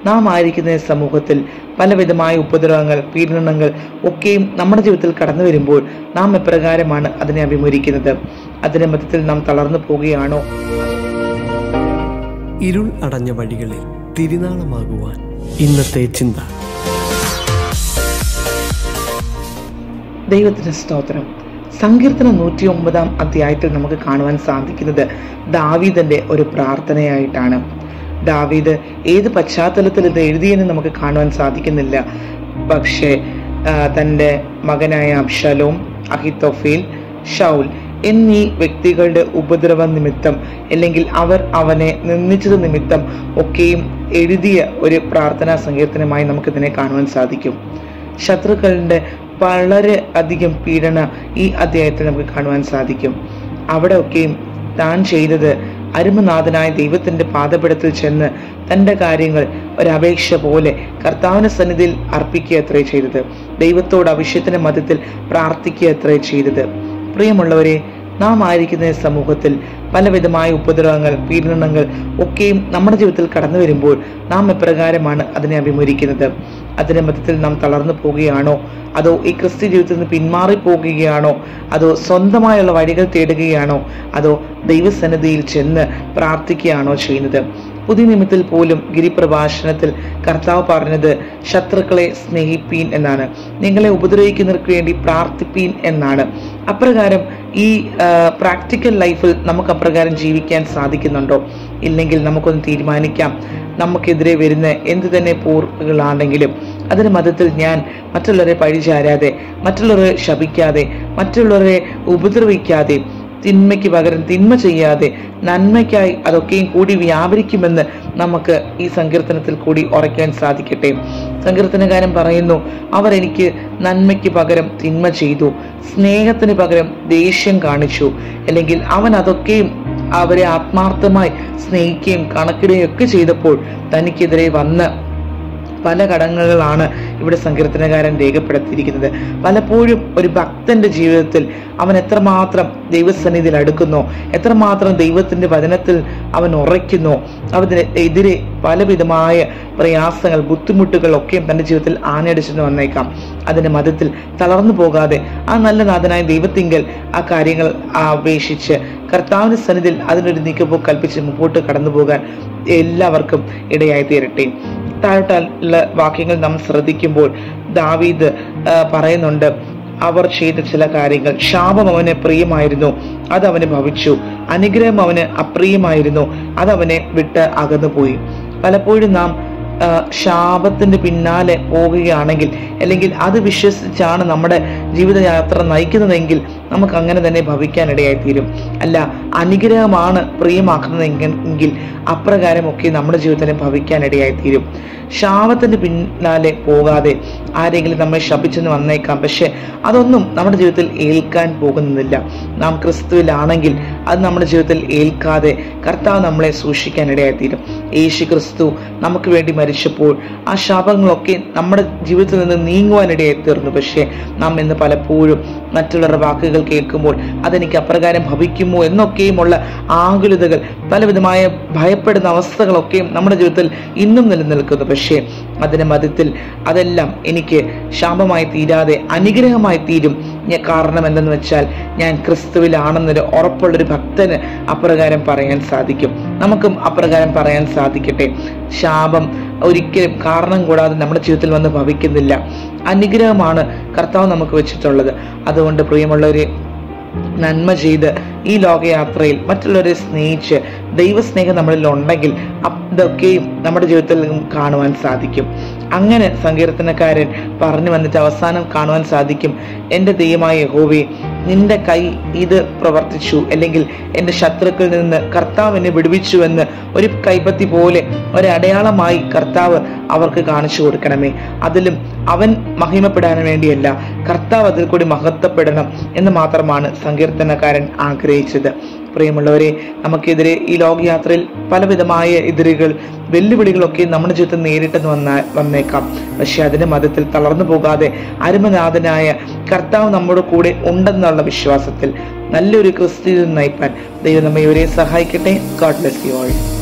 നാം ആയിരിക്കുന്ന ഈ സമൂഹത്തിൽ പലവിധമായ ഉപദ്രവങ്ങൾ പീഡനങ്ങൾ ഒക്കെയും നമ്മുടെ ജീവിതത്തിൽ കടന്നു വരുമ്പോൾ നാം എപ്രകാരമാണ് അതിനെ അഭിമുഖിക്കുന്നത് അതിന്റെ മധ്യത്തിൽ നാം തളർന്നു പോവുകയാണോ ഇരുൾ അടഞ്ഞ വഴികളിൽ തിരുനാളമാകുവാൻ ഇന്നത്തെ ചിന്ത ദൈവത്തിന് സ്തോത്രം സങ്കീർത്തനം നൂറ്റി ഒമ്പതാം അധ്യായത്തിൽ നമുക്ക് കാണുവാൻ സാധിക്കുന്നത് ദാവീദന്റെ ഒരു പ്രാർത്ഥനയായിട്ടാണ് ദാവീദ് ഏത് പശ്ചാത്തലത്തിൽ ഇത് എഴുതിയെന്ന് നമുക്ക് കാണുവാൻ സാധിക്കുന്നില്ല പക്ഷേ ആ, തൻ്റെ മകനായ അബ്ഷലോം അഹിത്തോഫീൽ ഷൗൽ എന്നീ വ്യക്തികളുടെ ഉപദ്രവ നിമിത്തം അല്ലെങ്കിൽ അവർ അവനെ നിന്ദിച്ചത് നിമിത്തം ഒക്കെയും എഴുതിയ ഒരു പ്രാർത്ഥനാ സങ്കീർത്തനമായി നമുക്കിതിനെ കാണുവാൻ സാധിക്കും ശത്രുക്കളുടെ വളരെ അധികം പീഡന ഈ അധ്യായത്തിൽ നമുക്ക് കാണുവാൻ സാധിക്കും അവിടെ ഒക്കെയും താൻ ചെയ്തത് അരുമനാഥനായ ദൈവത്തിന്റെ പാദപിടത്തിൽ ചെന്ന് തന്റെ കാര്യങ്ങൾ ഒരപേക്ഷ പോലെ കർത്താവിന്റെ സന്നിധിയിൽ അർപ്പിക്കുക അത്രേ ചെയ്തത് ദൈവത്തോട് അഭിഷേകത്തിന്റെ മധ്യത്തിൽ പ്രാർത്ഥിക്കുക അത്രേ ചെയ്തത് പ്രിയമുള്ളവരെ നാം ആയിരിക്കുന്ന ഈ സമൂഹത്തിൽ പലവിധമായ ഉപദ്രവങ്ങൾ പീഡനങ്ങൾ ഒക്കെയും നമ്മുടെ ജീവിതത്തിൽ കടന്നു വരുമ്പോൾ നാം എപ്രകാരമാണ് അതിനെ അഭിമുഖിക്കുന്നത് അതിന്റെ മധ്യത്തിൽ നാം തളർന്നു പോവുകയാണോ അതോ ഈ ക്രിസ്ത്യ ജീവിതത്തിൽ നിന്ന് പിന്മാറി പോകുകയാണോ അതോ സ്വന്തമായുള്ള വഴികൾ തേടുകയാണോ അതോ ദൈവസന്നിധിയിൽ ചെന്ന് പ്രാർത്ഥിക്കുകയാണോ ചെയ്യുന്നത് പുതിയ നിമിത്തിൽ പോലും ഗിരിപ്രഭാഷണത്തിൽ കർത്താവ് പറഞ്ഞത് ശത്രുക്കളെ സ്നേഹിപ്പീൻ എന്നാണ് നിങ്ങളെ ഉപദ്രവിക്കുന്നവർക്ക് വേണ്ടി പ്രാർത്ഥിപ്പീൻ എന്നാണ് അപ്രകാരം ഈ പ്രാക്ടിക്കൽ ലൈഫിൽ നമുക്ക് അപ്രകാരം ജീവിക്കാൻ സാധിക്കുന്നുണ്ടോ ഇല്ലെങ്കിൽ നമുക്കൊന്ന് തീരുമാനിക്കാം നമുക്കെതിരെ വരുന്ന എന്ത് തന്നെ പോറുകളാണെങ്കിലും അതിന് മതത്തിൽ ഞാൻ മറ്റുള്ളവരെ പഴിചാരാതെ മറ്റുള്ളവരെ ശപിക്കാതെ മറ്റുള്ളവരെ ഉപദ്രവിക്കാതെ തിന്മയ്ക്ക് പകരം തിന്മ ചെയ്യാതെ നന്മയ്ക്കായി അതൊക്കെയും കൂടി വ്യാപരിക്കുമെന്ന് നമുക്ക് ഈ സങ്കീർത്തനത്തിൽ കൂടി ഉറയ്ക്കാൻ സാധിക്കട്ടെ സങ്കീർത്തനകാരൻ പറയുന്നു അവർ എനിക്ക് നന്മയ്ക്ക് പകരം തിന്മ ചെയ്തു സ്നേഹത്തിന് പകരം ദേഷ്യം കാണിച്ചു അല്ലെങ്കിൽ അവൻ അതൊക്കെയും അവരെ ആത്മാർത്ഥമായി സ്നേഹിക്കുകയും കണക്കിടുകയും ഒക്കെ ചെയ്തപ്പോൾ തനിക്കെതിരെ വന്ന് പല ഘടകങ്ങളാണ് ഇവിടെ സങ്കീർത്തനകാരൻ രേഖപ്പെടുത്തിയിരിക്കുന്നത് പലപ്പോഴും ഒരു ഭക്തന്റെ ജീവിതത്തിൽ അവൻ എത്രമാത്രം ദൈവസന്നിധിയിൽ അടുക്കുന്നോ എത്രമാത്രം ദൈവത്തിന്റെ വചനത്തിൽ അവൻ ഉറയ്ക്കുന്നോ അവന് എതിരെ പലവിധമായ പ്രയാസങ്ങൾ ബുദ്ധിമുട്ടുകൾ ഒക്കെ തന്റെ ജീവിതത്തിൽ ആനയടിച്ചെന്ന് വന്നേക്കാം അതിന്റെ മതത്തിൽ തളർന്നു പോകാതെ ആ നല്ല നാഥനായ ദൈവത്തിങ്കൽ ആ കാര്യങ്ങൾ അപേക്ഷിച്ച് കർത്താവിന്റെ സന്നിധിയിൽ അതിനൊരു നീക്കപ്പോ കൽപ്പിച്ച് മുമ്പോട്ട് കടന്നു പോകാൻ എല്ലാവർക്കും ഇടയായി തീരട്ടെ താഴോട്ടുള്ള വാക്യങ്ങൾ നാം ശ്രദ്ധിക്കുമ്പോൾ ദാവീദ് ആ, പറയുന്നുണ്ട് അവർ ചെയ്ത ചില കാര്യങ്ങൾ ശാപം അവന് പ്രിയമായിരുന്നു അത് അവന് ഭവിച്ചു അനുഗ്രഹം അവന് അപ്രിയമായിരുന്നു അത് അവനെ വിട്ട് അകന്നുപോയി പലപ്പോഴും നാം ആ, ശാപത്തിന്റെ പിന്നാലെ പോകുകയാണെങ്കിൽ അല്ലെങ്കിൽ അത് വിശ്വസിച്ചാണ് നമ്മുടെ ജീവിതയാത്ര നയിക്കുന്നതെങ്കിൽ നമുക്ക് അങ്ങനെ തന്നെ ഭവിക്കാനിടയായി തീരും അല്ല അനുഗ്രഹമാണ് പ്രിയമാക്കുന്നതെങ്കിൽ എങ്കിൽ അപ്രകാരമൊക്കെ നമ്മുടെ ജീവിതത്തിന് ഭവിക്കാനിടയായി തീരും ശാപത്തിന്റെ പിന്നാലെ പോകാതെ ആരെങ്കിലും നമ്മെ ശപിച്ചെന്ന് വന്നേക്കാം പക്ഷെ അതൊന്നും നമ്മുടെ ജീവിതത്തിൽ ഏൽക്കാൻ പോകുന്നില്ല നാം ക്രിസ്തുവിലാണെങ്കിൽ അത് നമ്മുടെ ജീവിതത്തിൽ ഏൽക്കാതെ കർത്താവ് നമ്മളെ സൂക്ഷിക്കാനിടയായി തീരും യേശു ക്രിസ്തു നമുക്ക് വേണ്ടി മരിച്ചപ്പോൾ ആ ശാപങ്ങളൊക്കെ നമ്മുടെ ജീവിതത്തിൽ നിന്ന് നീങ്ങുവാനിടയായി തീർന്നു പക്ഷേ നാം ഇന്ന് പലപ്പോഴും മറ്റുള്ളവരുടെ വാക്കുകൾ കേൾക്കുമ്പോൾ അതെനിക്ക് അപ്രകാരം ഭവിക്കുമോ എന്നൊക്കെയുമുള്ള ആകുലതകൾ പലവിധമായ ഭയപ്പെടുന്ന അവസ്ഥകളൊക്കെയും നമ്മുടെ ജീവിതത്തിൽ ഇന്നും നിലനിൽക്കുന്നു പക്ഷേ അതിന്റെ മധ്യത്തിൽ അതെല്ലാം എനിക്ക് ശാപമായി തീരാതെ അനുഗ്രഹമായി തീരും ഞാൻ കാരണം എന്തെന്ന് വെച്ചാൽ ഞാൻ ക്രിസ്തുവിലാണെന്നൊരു ഉറപ്പുള്ളൊരു ഭക്തന് അപ്രകാരം പറയാൻ സാധിക്കും നമുക്കും അപ്രകാരം പറയാൻ സാധിക്കട്ടെ ശാപം ഒരിക്കലും കാരണം കൂടാതെ നമ്മുടെ ജീവിതത്തിൽ വന്ന് ഭവിക്കുന്നില്ല അനുഗ്രഹമാണ് കർത്താവ് നമുക്ക് വെച്ചിട്ടുള്ളത് അതുകൊണ്ട് പ്രിയമുള്ളവരെ നന്മ ചെയ്ത് ഈ ലോകയാത്രയിൽ മറ്റുള്ളവരെ സ്നേഹിച്ച് ദൈവസ്നേഹം നമ്മളിൽ ഉണ്ടെങ്കിൽ അതൊക്കെയും നമ്മുടെ ജീവിതത്തിൽ നിന്നും കാണുവാൻ സാധിക്കും അങ്ങനെ സങ്കീർത്തനക്കാരൻ പറഞ്ഞു വന്നിട്ട് അവസാനം കാണുവാൻ സാധിക്കും എൻ്റെ ദൈവമായ യഹോവേ നിന്റെ കൈ ഇത് പ്രവർത്തിച്ചു അല്ലെങ്കിൽ എൻ്റെ ശത്രുക്കളിൽ നിന്ന് കർത്താവ് എന്നെ വിടുവിച്ചു എന്ന് ഒരു കൈപ്പത്തി പോലെ ഒരടയാളമായി കർത്താവ് അവർക്ക് കാണിച്ചു കൊടുക്കണമേ അതിലും അവൻ മഹിമപ്പെടാൻ വേണ്ടിയല്ല കർത്താവ് അതിൽ കൂടി മഹത്വപ്പെടണം എന്ന് മാത്രമാണ് സങ്കീർത്തനക്കാരൻ ആഗ്രഹിച്ചത് പ്രിയമുള്ളവരെ നമുക്കെതിരെ ഈ ലോകയാത്രയിൽ പലവിധമായ എതിരുകൾ വെല്ലുവിളികളൊക്കെ നമ്മുടെ ജീവിതത്തിൽ നേരിട്ടെന്ന് വന്ന വന്നേക്കാം പക്ഷെ അതിന്റെ മതത്തിൽ തളർന്നു പോകാതെ അരുമനാഥനായ കർത്താവ് നമ്മുടെ കൂടെ ഉണ്ടെന്നുള്ള വിശ്വാസത്തിൽ നല്ലൊരു ക്രിസ്തു നയിപ്പാൻ ദൈവം നമ്മെ ഇവരെ സഹായിക്കട്ടെ ഗോഡ് ബ്ലെസ് യു ഓൾ